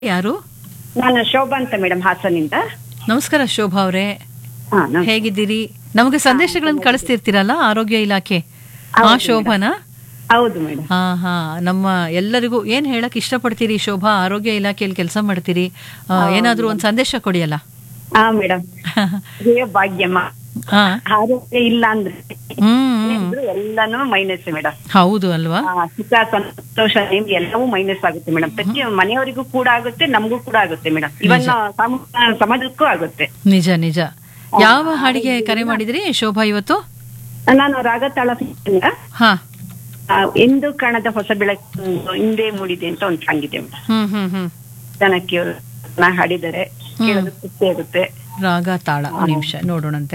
ಯಾರು ನಾನು ಶೋಭಾ ಅಂತ ಮೇಡಮ್ ಹಾಸನಿಂದ ನಮಸ್ಕಾರ ಶೋಭಾ ಅವರೇ ಹಾ ನಮ್- ಹೇಗಿದ್ದೀರಿ ನಮಗೆ ಸಂದೇಶಗಳನ್ನು ಕಳಿಸ್ತಿರ್ತೀರಲ್ಲ ಆರೋಗ್ಯ ಇಲಾಖೆ ಆ ಶೋಭಾನಾ ಹೌದು ಮೇಡಮ್ ಹಾ ಹಾ ನಮ್ಮ ಎಲ್ಲರಿಗೂ ಏನ್ ಹೇಳಕ್ ಇಷ್ಟಪಡ್ತೀರಿ ಶೋಭಾ ಆರೋಗ್ಯ ಇಲಾಖೆಯಲ್ಲಿ ಕೆಲಸ ಮಾಡ್ತೀರಿ ಆ, ಏನಾದ್ರೂ ಒಂದ್ ಸಂದೇಶ ಕೊಡಿಯಲ್ಲ ಹಾ ಮೇಡಮ್ ದೇವ ಭಾಗ್ಯಮ್ಮ ಹಾ ಆರೋಗ್ಯ ಇಲ್ಲ ಅಂದ್ರೆ ಹ್ಮ್ ಹ್ಮ್. ಏನಿದ್ರು ಎಲ್ಲಾನು ಮೈನಸ್ ಮೇಡಮ್ ಹೌದು ಅಲ್ವಾ ಸುಖ ಸಂತೋಷ ನಿಮ್ಗೆ ಎಲ್ಲವೂ ಮೈನಸ್ ಆಗುತ್ತೆ ಮೇಡಮ್ ಪ್ರತಿ ಮನೆಯವರಿಗೂ ಕೂಡ ಆಗುತ್ತೆ ನಮಗೂ ಕೂಡ ಆಗುತ್ತೆ ಮೇಡಮ್ ಇವನ್ ಸಮಾಜಕ್ಕೂ ಆಗುತ್ತೆ ನಿಜ ನಿಜ ಯಾವ ಹಾಡಿಗೆ ಕರೆ ಮಾಡಿದ್ರಿ ಶೋಭಾ ಇವತ್ತು ನಾನು ರಾಗತಾಳ ಹಾ ಎಂದು ಕಾಣದ ಹೊಸ ಬೆಳಕು ಹಿಂದೆ ಮೂಡಿದೆ ಅಂತ ಒಂದು ಸಾಂಗ್ ಇದೆ ಮೇಡಮ್ ಹ್ಮ್ ಹ್ಮ್ ಹ್ಮ್ ಜನಕ್ಕೆ ನಾ ಹಾಡಿದರೆ ಕೇಳೋದು ಖುಷಿ ಆಗುತ್ತೆ ರಾಗ ತಾಳ ಒಂದ್ ನಿಮಿಷ ನೋಡೋಣಂತೆ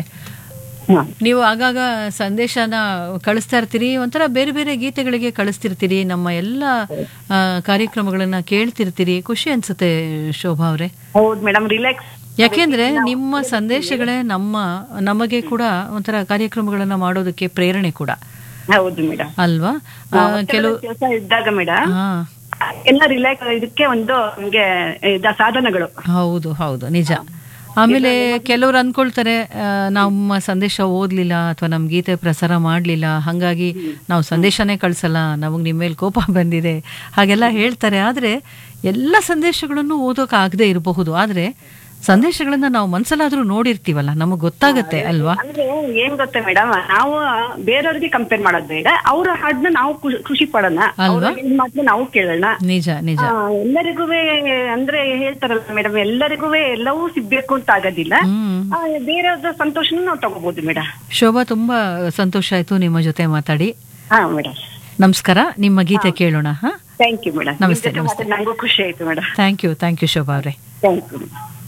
ಹಾ ನೀವು ಆಗಾಗ ಸಂದೇಶನ ಕಳಿಸ್ತಾ ಇರ್ತೀರಿ ಒಂಥರ ಬೇರೆ ಬೇರೆ ಗೀತೆಗಳಿಗೆ ಕಳಿಸ್ತಿರ್ತೀರಿ ನಮ್ಮ ಎಲ್ಲ ಆ, ಕಾರ್ಯಕ್ರಮಗಳನ್ನ ಕೇಳ್ತಿರ್ತೀರಿ ಖುಷಿ ಅನ್ಸುತ್ತೆ ಶೋಭಾ ಅವರೇ ಹೌದು ಮೇಡಮ್ ರಿಲ್ಯಾಕ್ಸ್ ಯಾಕೆಂದ್ರೆ ನಿಮ್ಮ ಸಂದೇಶಗಳೇ ನಮ್ಮ ನಮಗೆ ಕೂಡ ಒಂಥರ ಕಾರ್ಯಕ್ರಮಗಳನ್ನ ಮಾಡೋದಕ್ಕೆ ಪ್ರೇರಣೆ ಕೂಡ ಹೌದು ಮೇಡಮ್ ಅಲ್ವಾ ಆ, ಕೆಲವು ಕೆಲಸ ಇದ್ದಾಗ ಮೇಡಮ್ ಹಾ ಎಲ್ಲ ರಿಲ್ಯಾಕ್ಸ್ ಇದಕ್ಕೆ ಒಂದು ನಮ್ಗೆ ಇದ ಸಾಧನಗಳು ಹೌದು ಹೌದು ನಿಜ ಆಮೇಲೆ ಕೆಲವ್ರು ಅನ್ಕೊಳ್ತಾರೆ ಆ, ನಮ್ಮ ಸಂದೇಶ ಓದ್ಲಿಲ್ಲ ಅಥವಾ ನಮ್ ಗೀತೆ ಪ್ರಸಾರ ಮಾಡ್ಲಿಲ್ಲ ಹಂಗಾಗಿ ನಾವು ಸಂದೇಶನೇ ಕಳ್ಸಲ್ಲ ನಮಗ್ ನಿಮ್ಮ ಮೇಲೆ ಕೋಪ ಬಂದಿದೆ ಹಾಗೆಲ್ಲ ಹೇಳ್ತಾರೆ ಆದ್ರೆ ಎಲ್ಲ ಸಂದೇಶಗಳನ್ನು ಓದೋಕ್ ಆಗದೆ ಇರಬಹುದು ಆದ್ರೆ ಸಂದೇಶಗಳನ್ನ ನಾವು ಮನ್ಸಲ್ಲಾದ್ರೂ ನೋಡಿರ್ತೀವಲ್ಲ ನಮಗ್ ಗೊತ್ತಾಗತ್ತೆ ಅಲ್ವಾ ಅಂದ್ರೆ ಏನ್ ಗೊತ್ತಾ ಮೇಡಮ್ ನಾವು ಬೇರೆಯವ್ರಿಗೆ ಕಂಪೇರ್ ಮಾಡೋದ್ ಬೇಡ ಅವ್ರ ಹಾಡ್ನ ನಾವು ಖುಷಿ- ಖುಷಿ ಪಡೋಣ ಅವ್ರ ಮಾತನ್ನ ನಾವು ಕೇಳೋಣ ನಿಜ ನಿಜ ಆ, ಎಲ್ಲರಿಗೂ ಅಂದ್ರೆ ಹೇಳ್ತಾರಲ್ಲ ಮೇಡಮ್ ಎಲ್ಲರಿಗೂ ಎಲ್ಲವೂ ಸಿಗ್ಬೇಕು ಅಂತ ಆಗೋದಿಲ್ಲ ಹ್ಮ್ ಆ, ಬೇರೆಯವ್ರ ಸಂತೋಷನ ನಾವು ತಗೋಬಹುದು ಮೇಡಮ್ ಶೋಭಾ ತುಂಬಾ ಸಂತೋಷ ಆಯ್ತು ನಿಮ್ಮ ಜೊತೆ ಮಾತಾಡಿ ಹಾ ಮೇಡಮ್ ನಮಸ್ಕಾರ ನಿಮ್ಮ ಗೀತೆ ಕೇಳೋಣ ಹಾ ಥ್ಯಾಂಕ್ ಯು ಮೇಡಮ್ ನಮಸ್ತೆ, ನಮಸ್ತೆ. ನಂಗೂ ಖುಷಿ ಆಯ್ತು madam thank you thank you Shobha ಅವರೇ ಥ್ಯಾಂಕ್ ಯು